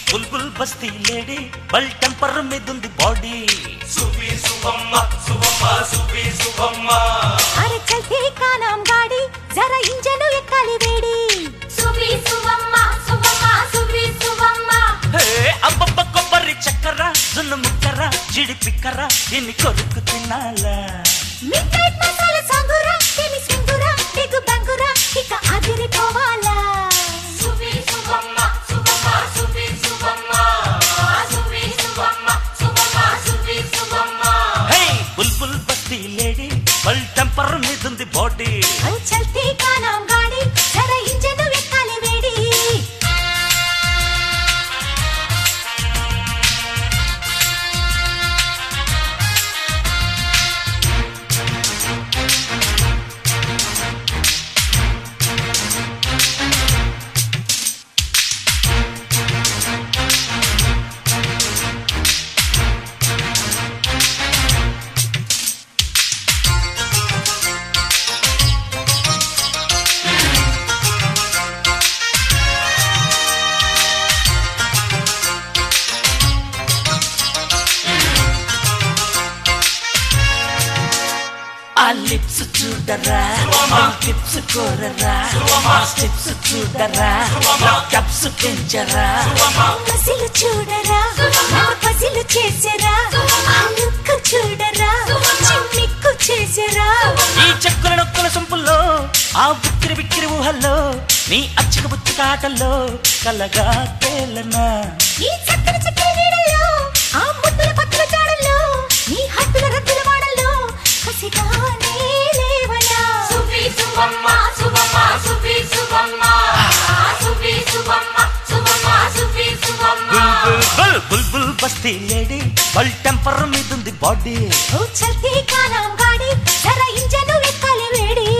బుల్బుల్ బస్తీ లేడీ బల్ టెంపర్ మీదుంది బాడీ సువి సువమ్మ సువమ్మ సువి సువమ్మ అరే చల్తే కానాం గాడి జరా ఇంజను ఎక్కాలి వేడి సువి సువమ్మ సువమ్మ సువి సువమ్మ హే అబ్బబ్బ కొబ్బరి చక్కర జున్ను ముక్కర జిడి పిక్కర దీన్ని కొరుకు తినాలా మిడ్ నైట్ మసాలా సాంగురా తిని సింగురా బిగు బంగురా ఇక అదిరిపోవాలా సువి సువమ్మ సువమ్మ సువి సువమ్మ సువి సువమ్మ సువమ్మ సువి సువమ్మ హే బుల్బుల్ బస్తీ లేడీ బల్ టెంపర్ మీదుంది బాడీ అరే చల్తే కానాం గాడి జరా ఇంజను ఎక్కాలి వేడి ఆ లిప్స్ చూడరా టిప్స్ కోరరా ఆ స్టిప్స్ చూడరా కప్స్ పెంచరా మసిలు చూడరా నా పసిలు చేసరా ఆ లుక్ చూడరా చిమ్మిక్కు చేసరా ఈ చెక్కుల నొక్కుల సొంపుల్లో ఆ బిక్కిరి బిక్కిరి ఊహల్లో నీ అచ్చక బుచ్చక ఆటల్లో కలగా తేలనా ఈ చక్కని చక్కని నీడల్లో ఆ ముద్దుల పక్కల జాడల్లో నీ హద్దుల రద్దుల వాడల్లో కసిగానే లేవనా సువి సువమ్మ సువమ్మ సువి సువమ్మ సువి సువమ్మ సువమ్మ సువి సువమ్మ బుల్ బుల్ బుల్ బుల్ బస్తీ లేడీ బల్ టెంపర్ మీదుంది బాడీ ఓ చల్తే కానాం గాడి జరా ఇంజను ఎక్కాలి వేడి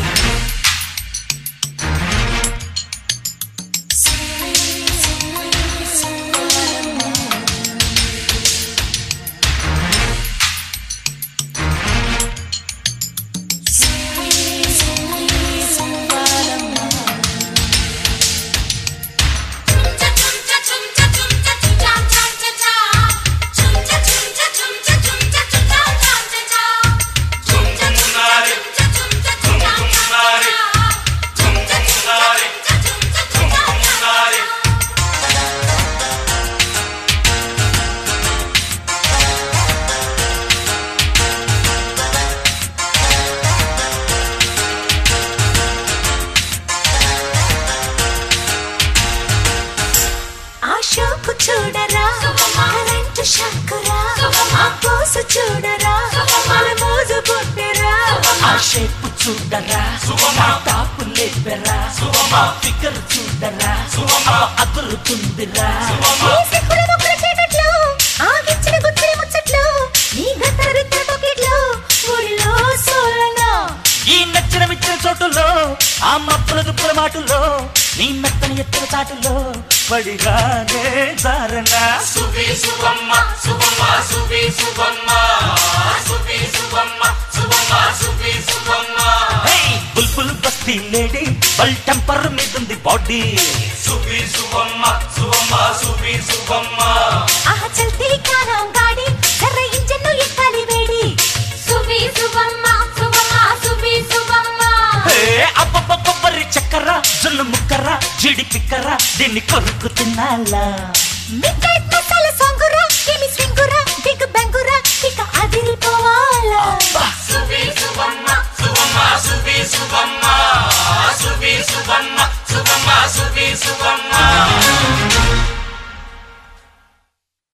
ఆ షోకు చూడరా కరెంటు షాకురా ఆ పోసు చూడరా మన మోజు పుట్టరా ఆ షేప్ చూడరా ఆ టాపు లేపెరా ఆ ఫిగర్ చూడరా అమ్మ అదురుతుందిరా ఈ సిక్కుల మొక్కుల చీకట్లో ఆ గిచ్చిన గుత్తిరి ముచ్చట్లు నీ గత్తర బిత్తర పొకెట్లు ఊళ్ళో సోలనా ఈ నచ్చిన విచ్చిన చోటులో ఆ మప్పుల దుప్పుల మాటల్లో నీ మెత్తని ఎత్తుల చాటులో పడిగానే దారనా సువి సువమ్మ సువమ్మ సువి సువమ్మ సువి సువమ్మ సువమ్మ సువి సువమ్మ హే బుల్బుల్ బస్తీ లేడీ బల్ టెంపర్ మీదుంది బాడీ సువి సువమ్మ సువమ్మ సువి సువమ్మ ఆహా చల్తే కానాం గాడి జర్ర ఇంజన్ను ఎక్కాలి వేడి సువి సువమ్మ సువమ్మ సువి సువమ్మ హే అబ్బబ్బ కొబ్బరి చక్కర జున్ను ముక్కర జిడి పిక్కర దీన్ని కొరుకు తినాలా మిడ్